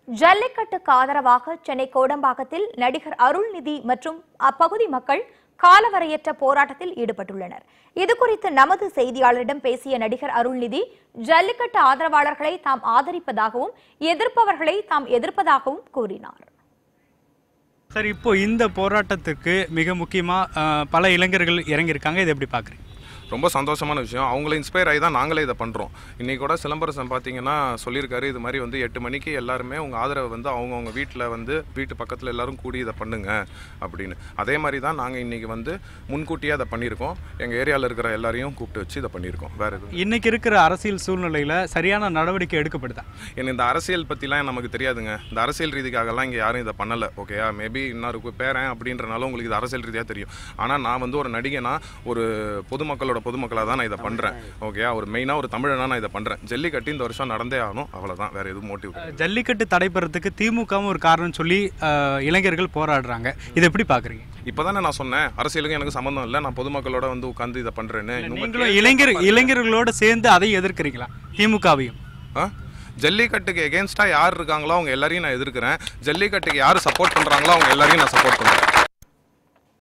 ஜல்லிக்கட்டுக்கு ஆதரவாக சென்னை கோடம்பாக்கத்தில் நடிகர் அருள்நிதி மற்றும் அப்பகுதி மக்கள் காலவரையற்ற போராட்டத்தில் ஈடுபட்டுள்ளனர் இதுகுறித்து நமது செய்தியாளரிடம் பேசிய நடிகர் அருள்நிதி ஜல்லிக்கட்டு ஆதரவாளர்களை தாம் ஆதரிப்பதாகவும் எதிர்ப்பவர்களை தாம் எதிர்ப்பதாகவும் கூறினார் சார் இப்போ இந்த போராட்டத்துக்கு மிக முக்கியமா அஹ், பல இளைஞர்கள் இறங்கியிருக்காங்க இதை எப்படி பார்க்குறீங்க ரொம்ப சந்தோஷமான விஷயம் அவங்கள இன்ஸ்பயர் ஆகி தான் நாங்களே இதை பண்ணுறோம் இன்றைக்கி கூட சிலம்பரசன் பார்த்தீங்கன்னா சொல்லியிருக்காரு இது மாதிரி வந்து எட்டு மணிக்கு எல்லாருமே உங்கள் ஆதரவை வந்து அவங்கவுங்க வீட்டில் வந்து வீட்டு பக்கத்தில் எல்லாரும் கூடி இதை பண்ணுங்க அப்படின்னு அதே மாதிரி தான் நாங்கள் இன்றைக்கி வந்து முன்கூட்டியே அதை பண்ணியிருக்கோம் எங்கள் ஏரியாவில் இருக்கிற எல்லாரையும் கூப்பிட்டு வச்சு இதை பண்ணியிருக்கோம் வேறு எதுவும் இன்னைக்கு இருக்கிற அரசியல் சூழ்நிலையில சரியான நடவடிக்கை எடுக்கப்படுதா என்ன இந்த அரசியல் பற்றிலாம் நமக்கு தெரியாதுங்க இந்த அரசியல் ரீதிக்காகலாம் இங்கே யாரும் இதை பண்ணலை ஓகேயா மேபி இன்னொரு பேரன் அப்படின்றனால உங்களுக்கு இது அரசியல் ரீதியாக தெரியும் ஆனால் நான் வந்து ஒரு நடிகனா ஒரு பொதுமக்களோட பொதுமக்களாக தான் நான் இதை பண்ணுறேன் ஓகேயா ஒரு மெயினாக ஒரு தமிழனா நான் இதை பண்ணுறேன் ஜல்லிக்கட்டு இந்த வருஷம் நடந்தே ஆகணும் அவ்வளோதான் வேறு எதுவும் மோட்டிவ் அஹ், ஜல்லிக்கட்டு தடைபெறதுக்கு திமுகவும் ஒரு காரணம் சொல்லி அஹ், இளைஞர்கள் போராடுறாங்க இதை எப்படி பார்க்குறீங்க இப்போ தானே நான் சொன்னேன் அரசியலுக்கு எனக்கு சம்மந்தம் இல்லை நான் பொதுமக்களோட வந்து உட்காந்து இதை பண்ணுறேன்னு நீங்களும் இளைஞர் இளைஞர்களோட சேர்ந்து அதை எதிர்க்கிறீங்களா திமுகவையும் ஆ ஜல்லிக்கட்டுக்கு எகேன்ஸ்டாக யார் இருக்காங்களோ அவங்க எல்லாரையும் நான் எதிர்க்கிறேன் ஜல்லிக்கட்டுக்கு யார் சப்போர்ட் பண்ணுறாங்களோ அவங்க எல்லாரையும் நான் சப்போர்ட் பண்ணுறேன்